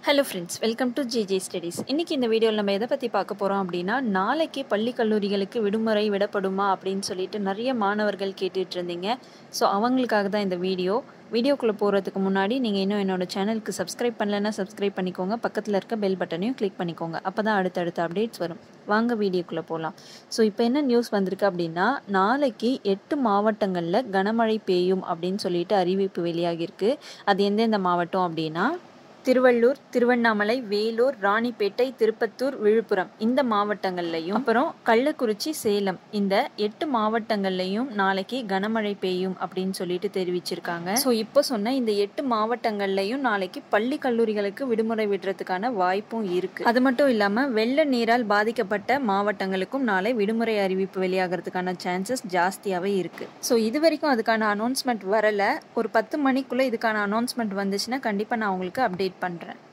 hello friends welcome to GJ studies இன்றைக்கி இந்த வீடியோவில் நம்ம எதை பற்றி பார்க்க போகிறோம் அப்படின்னா நாளைக்கு பள்ளி கல்லூரிகளுக்கு விடுமுறை விடப்படுமா அப்படின்னு சொல்லிட்டு நிறைய மாணவர்கள் கேட்டுட்டு இருந்தீங்க ஸோ அவங்களுக்காக தான் இந்த வீடியோ வீடியோக்குள்ளே போகிறதுக்கு முன்னாடி நீங்கள் இன்னும் என்னோட சேனலுக்கு சப்ஸ்கிரைப் பண்ணலைன்னா சப்ஸ்கிரைப் பண்ணிக்கோங்க பக்கத்தில் இருக்க பெல் பட்டனையும் கிளிக் பண்ணிக்கோங்க அப்போ தான் அடுத்தடுத்த அப்டேட்ஸ் வரும் வாங்க வீடியோக்குள்ளே போகலாம் ஸோ இப்போ என்ன நியூஸ் வந்திருக்கு அப்படின்னா நாளைக்கு எட்டு மாவட்டங்களில் கனமழை பெய்யும் அப்படின்னு சொல்லிட்டு அறிவிப்பு வெளியாகிருக்கு அது எந்தெந்த மாவட்டம் அப்படின்னா திருவள்ளூர் திருவண்ணாமலை வேலூர் ராணிப்பேட்டை திருப்பத்தூர் விழுப்புரம் இந்த மாவட்டங்கள்லையும் அப்புறம் கள்ளக்குறிச்சி சேலம் இந்த எட்டு மாவட்டங்கள்லையும் நாளைக்கு கனமழை பெய்யும் அப்படின்னு சொல்லிட்டு தெரிவிச்சிருக்காங்க ஸோ இப்போ சொன்ன இந்த எட்டு மாவட்டங்கள்லையும் நாளைக்கு பள்ளி கல்லூரிகளுக்கு விடுமுறை விடுறதுக்கான வாய்ப்பும் இருக்கு அது மட்டும் இல்லாம வெள்ள நீரால் பாதிக்கப்பட்ட மாவட்டங்களுக்கும் நாளை விடுமுறை அறிவிப்பு வெளியாகிறதுக்கான சான்சஸ் ஜாஸ்தியாகவே இருக்கு ஸோ இது வரைக்கும் அதுக்கான அனௌன்ஸ்மெண்ட் வரல ஒரு பத்து மணிக்குள்ள இதுக்கான அனௌன்ஸ்மெண்ட் வந்துச்சுன்னா கண்டிப்பாக நான் உங்களுக்கு அப்டேட் பண்ணுறேன்